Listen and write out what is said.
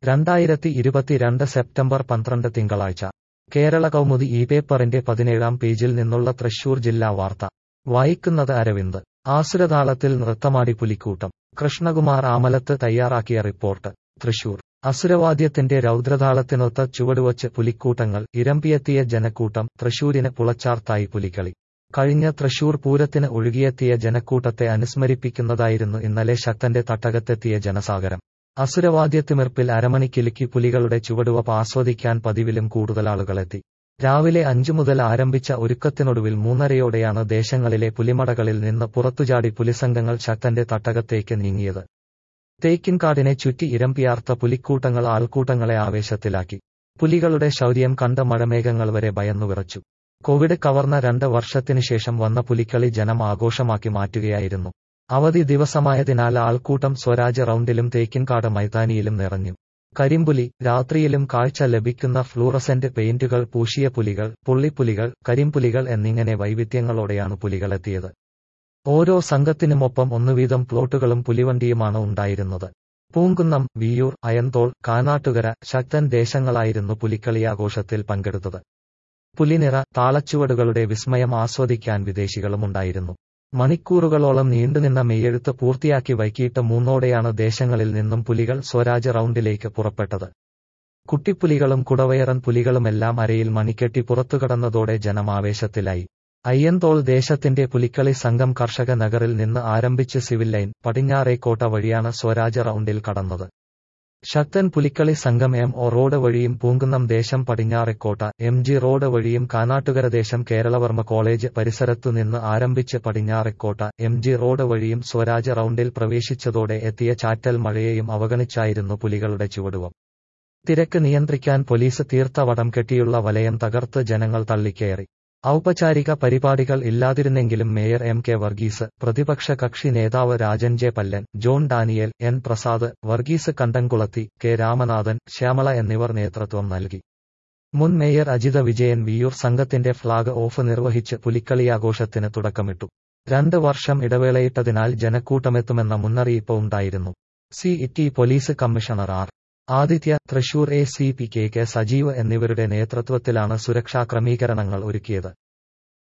രണ്ടായിരത്തി ഇരുപത്തിരണ്ട് സെപ്റ്റംബർ പന്ത്രണ്ട് തിങ്കളാഴ്ച കേരള കൗമുദി ഈ പേപ്പറിന്റെ പതിനേഴാം പേജിൽ നിന്നുള്ള തൃശൂർ ജില്ലാ വാർത്ത വായിക്കുന്നത് അരവിന്ദ് ആസുരതാളത്തിൽ നൃത്തമാടി പുലിക്കൂട്ടം കൃഷ്ണകുമാർ ആമലത്ത് തയ്യാറാക്കിയ റിപ്പോർട്ട് തൃശൂർ അസുരവാദ്യത്തിന്റെ രൗദ്രതാളത്തിനൊത്ത ചുവടുവച്ച് പുലിക്കൂട്ടങ്ങൾ ഇരമ്പിയെത്തിയ ജനക്കൂട്ടം തൃശൂരിന് പുളച്ചാർത്തായി പുലിക്കളി കഴിഞ്ഞ തൃശൂർ പൂരത്തിന് ഒഴുകിയെത്തിയ ജനക്കൂട്ടത്തെ അനുസ്മരിപ്പിക്കുന്നതായിരുന്നു ഇന്നലെ ശക്തന്റെ തട്ടകത്തെത്തിയ ജനസാഗരം അസുരവാദ്യത്തിമിർപ്പിൽ അരമണിക്കിലുക്കി പുലികളുടെ ചുവടുവപ്പ് ആസ്വദിക്കാൻ പതിവിലും കൂടുതലാളുകളെത്തി രാവിലെ അഞ്ചു മുതൽ ആരംഭിച്ച ഒരുക്കത്തിനൊടുവിൽ മൂന്നരയോടെയാണ് ദേശങ്ങളിലെ പുലിമടകളിൽ നിന്ന് പുറത്തുചാടി പുലിസംഘങ്ങൾ ശക്തന്റെ തട്ടകത്തേക്ക് നീങ്ങിയത് തേക്കിൻകാടിനെ ചുറ്റി ഇരമ്പിയാർത്ത പുലിക്കൂട്ടങ്ങൾ ആൾക്കൂട്ടങ്ങളെ ആവേശത്തിലാക്കി പുലികളുടെ ശൗര്യം കണ്ട മഴമേഘങ്ങൾ വരെ ഭയന്നുവിറച്ചു കോവിഡ് കവർന്ന രണ്ട് വർഷത്തിനുശേഷം വന്ന പുലിക്കളി ജനം ആഘോഷമാക്കി മാറ്റുകയായിരുന്നു അവധി ദിവസമായതിനാൽ ആൾക്കൂട്ടം സ്വരാജ് റൌണ്ടിലും തേക്കിൻകാട് മൈതാനിയിലും നിറഞ്ഞു കരിമ്പുലി രാത്രിയിലും കാഴ്ച ലഭിക്കുന്ന ഫ്ലൂറസെന്റ് പെയിന്റുകൾ പൂശിയ പുലികൾ പുള്ളിപ്പുലികൾ കരിമ്പുലികൾ എന്നിങ്ങനെ വൈവിധ്യങ്ങളോടെയാണ് പുലികളെത്തിയത് ഓരോ സംഘത്തിനുമൊപ്പം ഒന്നുവീതം പ്ലോട്ടുകളും പുലിവണ്ടിയുമാണ് ഉണ്ടായിരുന്നത് പൂങ്കുന്നം വിയൂർ അയന്തോൾ കാനാട്ടുകര ശക്തൻ ദേശങ്ങളായിരുന്നു പുലിക്കളിയാഘോഷത്തിൽ പങ്കെടുത്തത് പുലിനിറ താളച്ചുവടുകളുടെ വിസ്മയം ആസ്വദിക്കാൻ വിദേശികളുമുണ്ടായിരുന്നു മണിക്കൂറുകളോളം നീണ്ടുനിന്ന മെയ്യെഴുത്ത് പൂർത്തിയാക്കി വൈകിട്ട് മൂന്നോടെയാണ് ദേശങ്ങളിൽ നിന്നും പുലികൾ സ്വരാജ് റൌണ്ടിലേക്ക് പുറപ്പെട്ടത് കുട്ടിപ്പുലികളും കുടവയറൻ പുലികളുമെല്ലാം അരയിൽ മണിക്കെട്ടി പുറത്തുകടന്നതോടെ ജനം ആവേശത്തിലായി അയ്യന്തോൾ ദേശത്തിന്റെ പുലിക്കളി സംഘം കർഷക നഗറിൽ നിന്ന് ആരംഭിച്ച് സിവിൽ ലൈൻ പടിഞ്ഞാറേക്കോട്ട വഴിയാണ് സ്വരാജ് റൌണ്ടിൽ കടന്നത് ശക്തൻ പുലിക്കളി സംഘം എം ഒ റോഡ് വഴിയും പൂങ്കുന്നം ദേശം പടിഞ്ഞാറേക്കോട്ട എം ജി റോഡ് വഴിയും കാനാട്ടുകര ദേശം കേരളവർമ്മ കോളേജ് പരിസരത്തുനിന്ന് ആരംഭിച്ച് പടിഞ്ഞാറേക്കോട്ട എം ജി റോഡ് വഴിയും സ്വരാജ് റൌണ്ടിൽ പ്രവേശിച്ചതോടെ എത്തിയ ചാറ്റൽ മഴയെയും അവഗണിച്ചായിരുന്നു പുലികളുടെ ചുവടുവം തിരക്ക് നിയന്ത്രിക്കാൻ പോലീസ് തീർത്ത വടം കെട്ടിയുള്ള വലയം തകർത്ത് ജനങ്ങൾ തള്ളിക്കയറി ഔപചാരിക പരിപാടികൾ ഇല്ലാതിരുന്നെങ്കിലും മേയർ എം കെ വർഗീസ് പ്രതിപക്ഷ കക്ഷി നേതാവ് Rajan J Pallan John Daniel N Prasad Varghese Kandamkulathi K Ramanathan Shyamala എന്നിവർ നേതൃത്വം നൽകി മുൻ മേയർ അജിത വിജയൻ വിയൂർ സംഘത്തിന്റെ ഫ്ളാഗ് ഓഫ് നിർവഹിച്ച് പുലിക്കളിയാഘോഷത്തിന് തുടക്കമിട്ടു രണ്ട് വർഷം ഇടവേളയിട്ടതിനാൽ ജനക്കൂട്ടമെത്തുമെന്ന മുന്നറിയിപ്പ് ഉണ്ടായിരുന്നു city police commissioner R Aditya Thrissur A C P K K Sajeev എന്നിവരുടെ നേതൃത്വത്തിലാണ് സുരക്ഷാ ക്രമീകരണങ്ങൾ ഒരുക്കിയത്